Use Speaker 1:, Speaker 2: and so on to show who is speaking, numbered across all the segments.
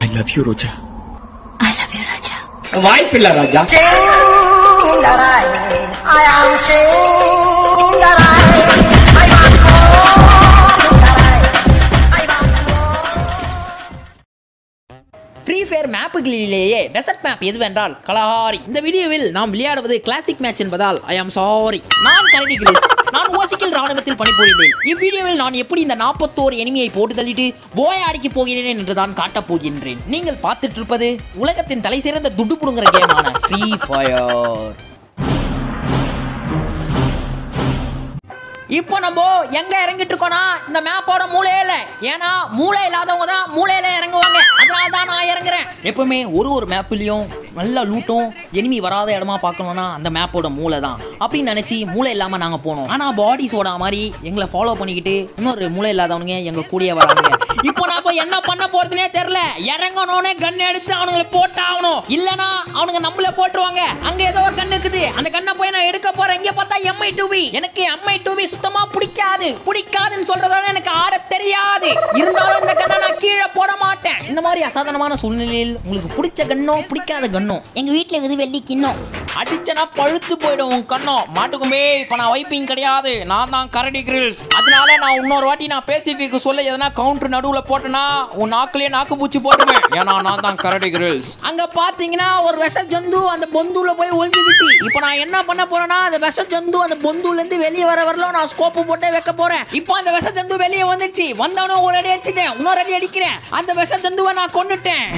Speaker 1: I love you Roja
Speaker 2: I love you Raja
Speaker 3: வாய்ப்பில்லை Raja
Speaker 4: I am Shingarai. I am Shingarai. I am
Speaker 5: free fire மேப்புகளிலேயே desert map எதுவென்றால் Kalahari இந்த வீடியோவில் நாம் விளையாடுவது கிளாசிக் மேட்ச் என்பதால் ஐ ஆம் சாரி நான் கரடி கிரிஸ் நான் ஓசிக்கல் ராணுவத்தில் பணிபுரிந்தேன் இவ்வீடியோவில் நான் எப்படி இந்த நாற்பத்தோரு எனிமியை போட்டு தள்ளிட்டு போய அடிக்கப் போகிறேன் என்று தான் காட்டப் போகின்றேன் நீங்கள் பார்த்துட்டு இருப்பது உலகத்தின் தலை சிறந்த துடு புடுங்குற கேமான ஃப்ரீ ஃபயர் இப்போ நம்ம எங்க இறங்கிட்டு இருக்கோம்னா இந்த மேப்போட மூலையில ஏன்னா மூளை இல்லாதவங்க தான் மூலையில இறங்குவாங்க அதனால தான் நான் இறங்குறேன் எப்பவுமே ஒரு ஒரு மேப்லயும் நல்ல லூட்டும் எனிமி வராத இடமா பார்க்கணும்னா அந்த மேப்போட மூளை தான் அப்படின்னு நினைச்சு மூளை இல்லாம நாங்க போனோம் ஆனா பாடிஸோட மாதிரி எங்களை ஃபாலோ பண்ணிக்கிட்டு இன்னொரு மூளை இல்லாதவனுங்க எங்க கூடயே வராங்க இப்போ நான் போய் என்ன பண்ண போறதுனே தெரியல இறங்கணும்னே கன் எடுத்து அவனுங்களை போட்டாகணும் இல்லனா அவனுங்க நம்மள போட்டுருவாங்க அங்க ஏதோ ஒரு கன் இருக்குது அந்த கண்ணை போய் நான் எடுக்க போறேன் இங்க பார்த்தா எம்ஐ டூபி எனக்கு எம்ஐ டூபி சுத்தமா பிடிக்காது பிடிக்காதுன்னு சொல்றதோட எனக்கு ஆட தெரியாது இருந்தாலும் இந்த கண்ணை நான் கீழே போட மாட்டேன் இந்த மாதிரி அசாதாரணமான சூழ்நிலையில் உங்களுக்கு பிடிச்ச கண்ணோ பிடிக்காத கண்ணோ
Speaker 2: எங்க வீட்ல இருக்குது வெள்ளி கிண்ணம்
Speaker 5: அடிச்சனா பழுத்து போயிடும் உன் கண்ணம் மாட்டுக்குமே இப்ப நான் வைப்பிங் கிடையாது நான் தான் கரடி கிரில்ஸ் அதனால நான் இன்னொரு வாட்டி நான் பேசிட்டு இருக்க சொல்ல எதனா கவுண்டர் நடுவுல போட்டேனா உன் நாக்குலயே நாக்கு பூச்சி போட்டுருவேன் ஏன்னா நான் தான் கரடி கிரில்ஸ் அங்க பாத்தீங்கன்னா ஒரு விஷ ஜந்து அந்த பொந்துல போய் ஒளிஞ்சுக்கிச்சு இப்போ நான் என்ன பண்ண போறேன்னா அந்த விஷ ஜந்து அந்த பொந்துல இருந்து வெளியே வர வரல நான் ஸ்கோப்பு போட்டு வைக்க போறேன் இப்போ அந்த விஷ ஜந்து வெளியே வந்துருச்சு வந்தவனும் ஒரு அடி அடிச்சிட்டேன் இன்னொரு அடி அடிக்கிறேன் அந்த விஷ ஜந்துவை நான் கொன்னுட்டேன்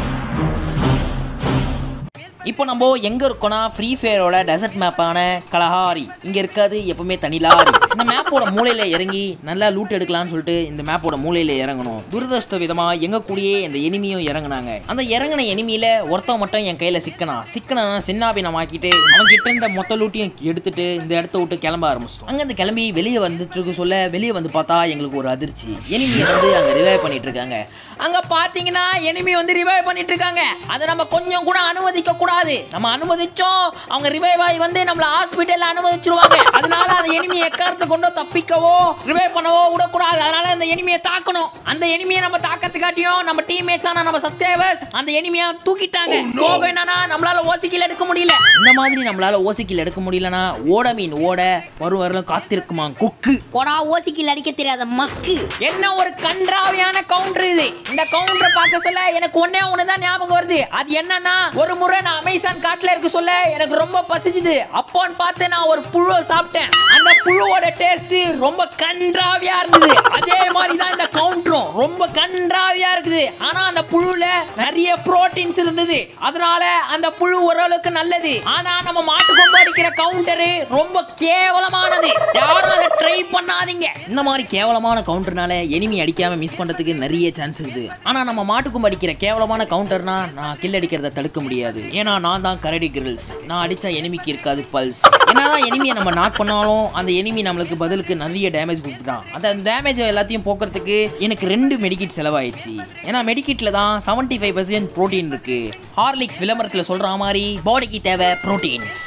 Speaker 5: இப்போ நம்ம எங்க இருக்கோம்னா ஃப்ரீ ஃபயரோட டெசர்ட் மேப்பான கலஹாரி இங்க இருக்காது எப்பவுமே தனிலாரி இந்த மேப்போட மூலையில இறங்கி நல்லா லூட் எடுக்கலாம்னு சொல்லிட்டு இந்த மேப்போட மூலையில இறங்கணும் துரதிருஷ்ட விதமா எங்க கூடயே இந்த எனிமியும் இறங்குனாங்க அந்த இறங்கின எனிமியில ஒருத்தன் மட்டும் என் கையில சிக்கனா சிக்கனா சின்னாபினம் ஆக்கிட்டு அவன் கிட்ட இருந்த மொத்த லூட்டையும் எடுத்துட்டு இந்த இடத்த விட்டு கிளம்ப ஆரம்பிச்சிட்டோம் அங்க இருந்து கிளம்பி வெளியே வந்துட்டு இருக்க சொல்ல வெளியே வந்து பார்த்தா எங்களுக்கு ஒரு அதிர்ச்சி எனிமியை வந்து அங்க ரிவைவ் பண்ணிட்டு இருக்காங்க அங்க பாத்தீங்கன்னா எனிமி வந்து ரிவைவ் பண்ணிட்டு இருக்காங்க அதை நம்ம கொஞ்சம் கூட அனுமதிக்க கூடாது நம்ம அனுமதிச்சோம் அவங்க ரிவைவ் ஆகி வந்து நம்மள ஹாஸ்பிட்டல்ல அனுமதிச்சிருவாங்க அதனால அந்த எனிமியை எக்காரத்தை கொண்டு தப்பிக்கவோ ரிவைவ் பண்ணவோ விடக்கூடாது அதனால அந்த எனிமியை தாக்கணும் அந்த எனிமியை நம்ம தாக்கத்துக்காட்டியும் நம்ம டீம்மேட்ஸான நம்ம சப்ஸ்கிரைபர்ஸ் அந்த எனிமியை தூக்கிட்டாங்க சோகம் என்னன்னா நம்மளால ஓசிக்கில் எடுக்க முடியல இந்த மாதிரி நம்மளால ஓசிக்கில் எடுக்க முடியலனா ஓட மீன் ஓட வரும் வரலும் காத்திருக்குமா கொக்கு
Speaker 2: போடா ஓசிக்கில் அடிக்க தெரியாத மக்கு
Speaker 5: என்ன ஒரு கன்றாவியான கவுண்டர் இது இந்த கவுண்டர் பார்க்க சொல்ல எனக்கு ஒண்ணே ஒண்ணு தான் ஞாபகம் வருது அது என்னன்னா ஒரு முறை நான் அமேசான் காட்டுல இருக்க சொல்ல எனக்கு ரொம்ப பசிச்சுது அப்போன்னு பார்த்து நான் ஒரு புழுவை சாப்பிட்டேன் அந்த புழுவோட டேஸ்ட் ரொம்ப கன்றாவியா இருந்தது அதே மாதிரி தான் இந்த கவுண்டரும் ரொம்ப கன்றாவியா இருக்குது ஆனா அந்த புழுல நிறைய புரோட்டீன்ஸ் இருந்தது அதனால அந்த புழு ஓரளவுக்கு நல்லது ஆனா நம்ம மாட்டு கொம்பு அடிக்கிற கவுண்டரு ரொம்ப கேவலமானது யாரும் அதை ட்ரை பண்ணாதீங்க இந்த மாதிரி கேவலமான கவுண்டர்னால எனிமி அடிக்காம மிஸ் பண்றதுக்கு நிறைய சான்ஸ் இருக்குது ஆனா நம்ம மாட்டுக்கும் அடிக்கிற கேவலமான கவுண்டர்னா நான் கில் அடிக்கிறத தடுக்க முடியாது ஏன்னா நான் தான் கரடி கிரில்ஸ் நான் அடிச்சா எனிமிக்கு இருக்காது பல்ஸ் என்னதான் எனிமியை நம்ம நாக் பண்ணாலும் அந்த எனிமி நம்மளுக்கு பதிலுக்கு நிறைய டேமேஜ் கொடுத்துட்டான் அந்த டேமேஜ் எல்லாத்தையும் போக்குறதுக்கு எனக்கு ரெண்டு மெடிக்கிட் செலவாயிடுச்சு ஏன்னா மெடிக்கிட்ல தான் செவன்டி ஃபைவ் பர்சன்ட் ப்ரோட்டீன் இருக்கு ஹார்லிக்ஸ் விளம்பரத்தில் சொல்ற மாதிரி பாடிக்கு தேவை ப்ரோட்டீன்ஸ்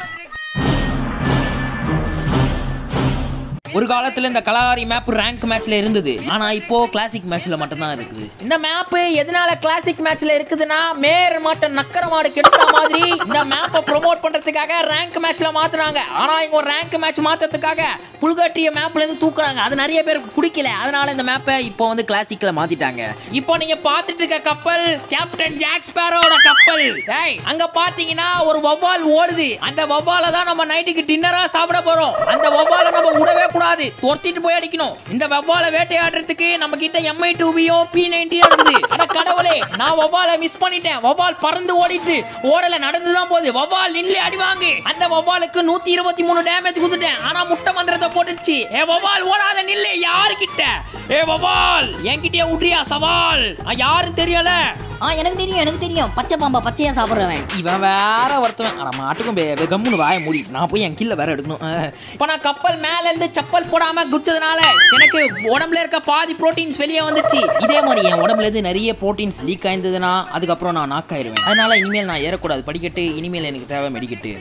Speaker 5: ஒரு காலத்துல இந்த கலாரி மேப் ரேங்க் மேட்ச்ல இருந்தது ஆனா இப்போ கிளாசிக் மேட்ச்ல மட்டும் தான் இருக்குது இந்த மேப் எதனால கிளாசிக் மேட்ச்ல இருக்குதுன்னா மேர் மாட்ட நக்கர மாடு கெடுத்த மாதிரி இந்த மேப்பை ப்ரோமோட் பண்றதுக்காக ரேங்க் மேட்ச்ல மாத்துறாங்க ஆனா இங்க ஒரு ரேங்க் மேட்ச் மாத்துறதுக்காக புல்கட்டிய மேப்ல இருந்து தூக்குறாங்க அது நிறைய பேருக்கு பிடிக்கல அதனால இந்த மேப்பை இப்போ வந்து கிளாசிக்ல மாத்திட்டாங்க இப்போ நீங்க பார்த்துட்டு இருக்க கப்பல் கேப்டன் ஜாக் ஸ்பேரோட கப்பல் டேய் அங்க பாத்தீங்கன்னா ஒரு வவ்வால் ஓடுது அந்த வவ்வால தான் நம்ம நைட்டுக்கு டின்னரா சாப்பிட போறோம் அந்த வவ்வால நம்ம விடவே கூடாது துரத்திட்டு போய் அடிக்கணும் இந்த வவ்வால வேட்டையாடுறதுக்கு நம்ம கிட்ட எம்ஐ டூபியும் பி நைன்டியும் இருக்குது அட கடவுளே நான் வவ்வால மிஸ் பண்ணிட்டேன் வவ்வால் பறந்து ஓடிட்டு ஓடல நடந்து தான் போகுது வவ்வால் நில்லு அடி வாங்கு அந்த வவ்வாலுக்கு நூத்தி இருபத்தி மூணு டேமேஜ் கொடுத்துட்டேன் ஆனா முட்டை மந்திரத்தை போட்டுடுச்சு ஏ வவ்வால் ஓடாத நில்லு யாரு கிட்ட ஏ வவ்வால் என்கிட்டயே விட்றியா சவால் ஆ, யாருன்னு தெரியல
Speaker 2: ஆ எனக்கு தெரியும் எனக்கு தெரியும் பச்சை பாம்பா பச்சையா சாப்பிடுறவன்
Speaker 5: இவன் வேற ஒருத்தவன் ஆனா மாட்டுக்கும் பே- பே- கம்முன்னு வாய மூடி நான் போய் என் கீழே வேற எடுக்கணும் அஹ். இப்போ நான் கப்பல் மேல இருந்து செப்பல் போடாம குச்சதுனால எனக்கு உடம்புல இருக்க பாதி புரோட்டீன்ஸ் வெளியே வந்துச்சு இதே மாதிரி என் உடம்புல இருந்து நிறைய புரோட்டீன்ஸ் லீக் ஆயிருந்ததுன்னா அதுக்கப்புறம் நான் நாக் ஆயிருவேன் அதனால இனிமேல் நான் ஏறக்கூடாது படிக்கட்டு இனிமேல் எனக்கு தேவை மெடிக்கட்டு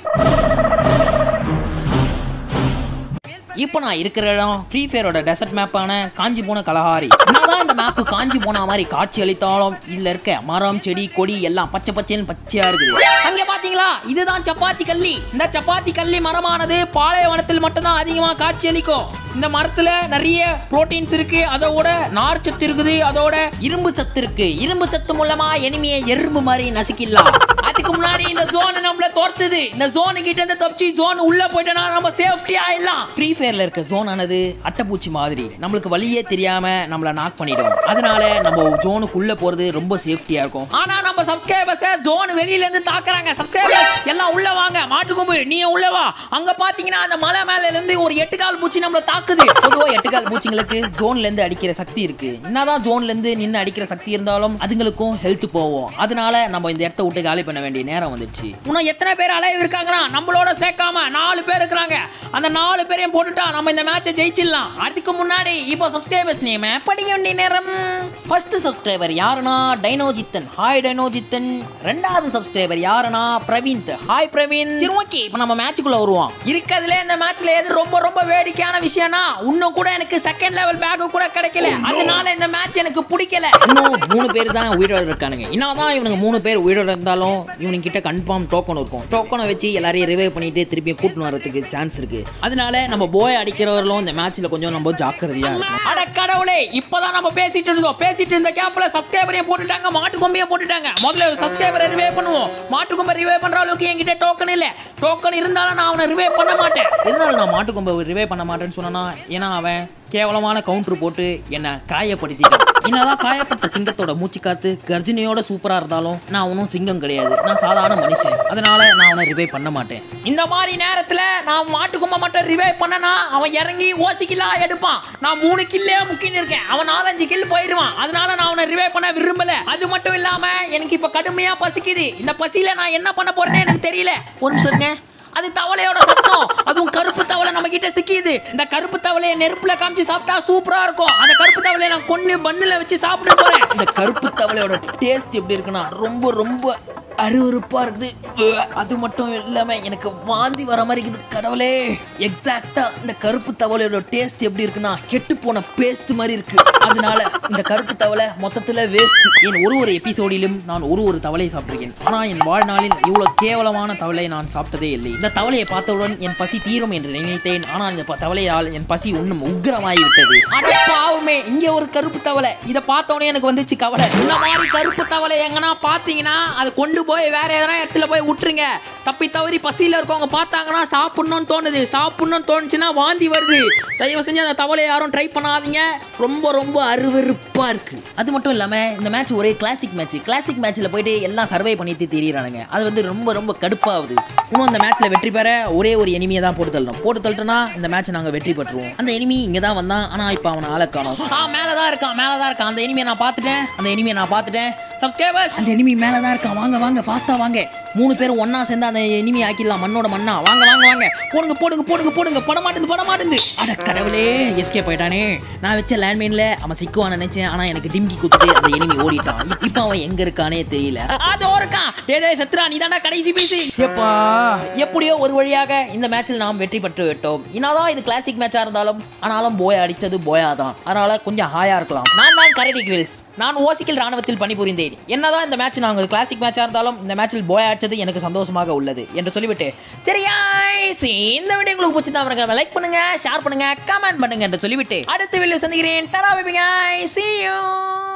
Speaker 5: இப்போ நான் இருக்கிற இடம் ஃப்ரீ ஃபயரோட டெசர்ட் மேப்பான காஞ்சி போன கலஹாரி நான் தான் இந்த இந்த மேப்பு காஞ்சி போன மாதிரி காட்சி அளித்தாலும் இதுல இருக்க மரம் செடி கொடி எல்லாம் பச்சை பச்சைன்னு பச்சையா இருக்குது அங்க பாத்தீங்களா இதுதான் சப்பாத்தி கல்லி இந்த சப்பாத்தி கல்லி மரமானது பாலைவனத்தில் மட்டும்தான் அதிகமா காட்சி அளிக்கும் இந்த மரத்துல நிறைய புரோட்டீன்ஸ் இருக்கு அதோட நார் சத்து இருக்குது அதோட இரும்பு சத்து இருக்கு இரும்பு சத்து மூலமா எனிமையை எறும்பு மாதிரி நசுக்கிடலாம் அதுக்கு முன்னாடி இந்த ஜோன் நம்மள தோர்த்துது இந்த ஜோனு கிட்ட இருந்து தப்பிச்சு ஜோன் உள்ள போயிட்டோம்னா நம்ம சேஃப்டி ஆயிடலாம் ஃப்ரீ ஃபயர்ல இருக்க ஜோன் ஆனது அட்டைப்பூச்சி மாதிரி நம்மளுக்கு வழியே தெரியாம நம்மள நாக் பண்ணிடும் அதனால நம்ம ஜோனுக்குள்ள போறது ரொம்ப சேஃப்டியா இருக்கும் ஆனா நம்ம சப்ஸ்கிரைபர்ஸ் ஜோன் வெளியில இருந்து தாக்குறாங்க சப்ஸ்கிரைபர்ஸ் எல்லாம் உள்ள வாங்க மாட்டுக்கொம்பு நீ உள்ள வா அங்க பாத்தீங்கன்னா அந்த மலை மேல இருந்து ஒரு எட்டு கால் பூச்சி நம்மள தாக்குது பொதுவா எட்டு கால் பூச்சிங்களுக்கு ஜோன்ல இருந்து அடிக்கிற சக்தி இருக்கு என்னதான் ஜோன்ல இருந்து நின்னு அடிக்கிற சக்தி இருந்தாலும் அதுங்களுக்கும் ஹெல்த் போகும் அதனால நம்ம இந்த இடத்த விட்டு காலி பண்ண வேண்டிய நேரம் வந்துச்சு இன்னும் எத்தனை பேர் அலைவ் இருக்காங்கன்னா நம்மளோட சேர்க்காம நாலு பேர் இருக்கிறாங்க அந்த நாலு பேரையும் போட்டுட்டா நம்ம இந்த மேட்சை ஜெயிச்சிடலாம் அதுக்கு முன்னாடி இப்போ சப்ஸ்கிரைபர்ஸ் நேம் படிக்க வேண்டிய நேரம் ஃபர்ஸ்ட் சப்ஸ்கிரைபர் யாருன்னா டைனோஜித்தன் ஹாய் டைனோஜித்தன் ரெண்டாவது சப்ஸ்கிரைபர் யாருன்னா பிரவீன் ஹாய் பிரவீன் சரி ஓகே இப்போ நம்ம மேட்சுக்குள்ள வருவோம் இருக்கிறதுல இந்த மேட்ச்ல எது ரொம்ப ரொம்ப வேடிக்கையான விஷயம்னா இன்னும் கூட எனக்கு செகண்ட் லெவல் பேக் கூட கிடைக்கல அதனால இந்த மேட்ச் எனக்கு பிடிக்கல இன்னும் மூணு பேர் தான் உயிரோட இருக்கானுங்க என்னதான் இவனுங்க மூணு பேர் உயிரோட இருந்தாலும் இவனுங்க கிட்ட கன்ஃபார்ம் டோக்கன் இருக்கும் டோக்கனை வச்சு எல்லாரையும் ரிவைவ் பண்ணிட்டு திருப்பி கூட்டின்னு வரதுக்கு சான்ஸ் இருக்கு அதனால நம்ம போய் அடிக்கிறவர்களும் இந்த மேட்ச்ல கொஞ்சம் நம்ம ஜாக்கிரதையா இருக்கும் அட கடவுளே இப்பதான் நம்ம பேசிட்டு இருந்தோம் பேசிட்டு இருந்த கேப்ல சப்ஸ்கிரைபரையும் போட்டுட்டாங்க மாட்டு கொம்பையும் போட்டுட்டாங்க முதல்ல சப்ஸ்கிரைபரை ரிவைவ் பண்ணுவோம் மாட்டு கொம்பை ரிவைவ் பண்ற அளவுக்கு என்கிட்ட டோக்கன் இல்ல டோக்கன் இருந்தாலும் நான் அவனை ரிவைவ் பண்ண மாட்டேன் எதனால நான் மாட்டு கொம்பை ரிவைவ் பண்ண மாட்டேன்னு சொன்னா ஏன்னா அவன் கேவலமான கவுண்டர் போட்டு என்னை காயப்படுத்திட்டான் என்னதான் காயப்பட்ட சிங்கத்தோட மூச்சு காத்து கர்ஜினியோட சூப்பரா இருந்தாலும் நான் ஒன்றும் சிங்கம் கிடையாது நான் சாதாரண மனுஷன் அதனால நான் அவனை ரிவைவ் பண்ண மாட்டேன் இந்த மாதிரி நேரத்துல நான் மாட்டுக்கும்ப மட்டும் ரிவைவ் பண்ணனா அவன் இறங்கி ஓசிக்கிலா எடுப்பான் நான் மூணு கில்லே முக்கின்னு இருக்கேன் அவன் நாலஞ்சு கில் போயிடுவான் அதனால நான் அவனை ரிவைவ் பண்ண விரும்பல அது மட்டும் இல்லாம எனக்கு இப்ப கடுமையா பசிக்குது இந்த பசியில நான் என்ன பண்ண போறேன்னு எனக்கு தெரியல ஒரு நிமிஷம் இருங்க அது தவளையோட சத்தம் அதுவும் கருப்பு தவளை நம்ம கிட்ட சிக்கிது இந்த கருப்பு தவளையை நெருப்புல காமிச்சு சாப்பிட்டா சூப்பரா இருக்கும் அந்த கருப்பு தவளையை நான் கொன்னு பண்ணுல வச்சு சாப்பிட போறேன் இந்த கருப்பு தவளையோட டேஸ்ட் எப்படி இருக்குன்னா ரொம்ப ரொம்ப அருவருப்பா இருக்குது உவ்வு. அது மட்டும் இல்லாம எனக்கு வாந்தி வர மாதிரி இருக்குது கடவுளே எக்ஸாக்டா இந்த கருப்பு தவளையோட டேஸ்ட் எப்படி இருக்குன்னா கெட்டு போன பேஸ்ட் மாதிரி இருக்கு அதனால இந்த கருப்பு தவளை மொத்தத்துல வேஸ்ட் என் ஒரு ஒரு எபிசோடிலும் நான் ஒரு ஒரு தவளையை சாப்பிட்டிருக்கேன் ஆனா என் வாழ்நாளில் இவ்வளவு கேவலமான தவளை நான் சாப்பிட்டதே இல்லை இந்த தவளையை பார்த்தவுடன் என் பசி தீரும் என்று நினைத்தேன் ஆனால் இந்த ப- தவளையால் என் பசி இன்னும் உக்கிரமாகி விட்டது அடப்பாவுமே இங்க ஒரு கருப்பு தவளை இதை பார்த்தோன்னே எனக்கு வந்துச்சு கவலை இந்த மாதிரி கருப்பு தவளை எங்கன்னா பார்த்தீங்கன்னா அதை கொண்டு போய் வேற எதனா இடத்துல போய் விட்டுருங்க தப்பி தவறி பசியில இருக்கவங்க பார்த்தாங்கன்னா சாப்பிடணும்னு தோணுது சாப்பிடணும்னு தோணுச்சுன்னா வாந்தி வருது தயவு செஞ்சு அந்த தவளையை யாரும் ட்ரை பண்ணாதீங்க ரொம்ப ரொம்ப அருவருப்பா இருக்கு அது மட்டும் இல்லாம இந்த மேட்ச் ஒரே கிளாசிக் மேட்ச் கிளாசிக் மேட்ச்ல போயிட்டு எல்லாம் சர்வை பண்ணிட்டு தெரியறானுங்க அது வந்து ரொம்ப ரொம்ப கடுப்பாகுது இன்னும் இந்த மேட்ச்ல வெற்றி பெற ஒரே ஒரு எனிமியை தான் போட்டு தள்ளணும் போட்டு தள்ளிட்டோம்னா இந்த மேட்ச் நாங்க வெற்றி பெற்றுவோம் அந்த எனிமி இங்க தான் வந்தான் ஆனா இப்போ அவனை ஆள காணோம் ஆ மேல தான் இருக்கான் மேல தான் இருக்கான் அந்த எனிமியை நான் பார்த்துட்டேன் அந்த எனிமியை நான் பார்த்துட்டேன் சப்ஸ்கிரைபர்ஸ் அந்த எனிமி மேல தான் இருக்கான் வாங்க வாங்க ஃபாஸ்டா வாங்க மூணு பேரும் ஒண்ணா சேர்ந்து அந்த எனிமி ஆக்கிடலாம் மண்ணோட மண்ணா வாங்க வாங்க வாங்க போடுங்க போடுங்க போடுங்க போடுங்க பட மாட்டேங்குது பட மாட்டேங்குது அட கடவுளே எஸ்கே போயிட்டானே நான் வச்ச லேண்ட்மைன்ல அவன் சிக்குவான் நினைச்சேன் ஆனா எனக்கு டிம்கி குத்துட்டு அந்த எனிமி ஓடிட்டான் இப்போ அவன் எங்க இருக்கானே தெரியல அதோ இருக்கான் டேய் டேய் செத்ரா நீ கடைசி பீசி எப்பா எப்படியோ ஒரு வழியாக இந்த மேட்சில் நாம் வெற்றி பெற்று விட்டோம் என்னதான் இது கிளாசிக் மேட்சா இருந்தாலும் ஆனாலும் போய் அடித்தது போயா தான் அதனால கொஞ்சம் ஹாயா இருக்கலாம் நான் தான் கரடி கிரில்ஸ் நான் ஓசிக்கல் ராணுவத்தில் பணிபுரிந்தேன் என்னதான் இந்த மேட்ச் நாங்கள் கிளாசிக் மேட்சா இருந்தாலும் இந்த மேட்சில் போய் அடிச்சது எனக்கு சந்தோஷமாக உள்ளது என்று சொல்லிவிட்டு சரி guys, இந்த வீடியோ உங்களுக்கு பிடிச்சிருந்தா லைக் பண்ணுங்க ஷேர் பண்ணுங்க கமெண்ட் பண்ணுங்க என்று சொல்லிவிட்டு அடுத்த வீடியோ சந்திக்கிறேன் டடா பேபி guys see you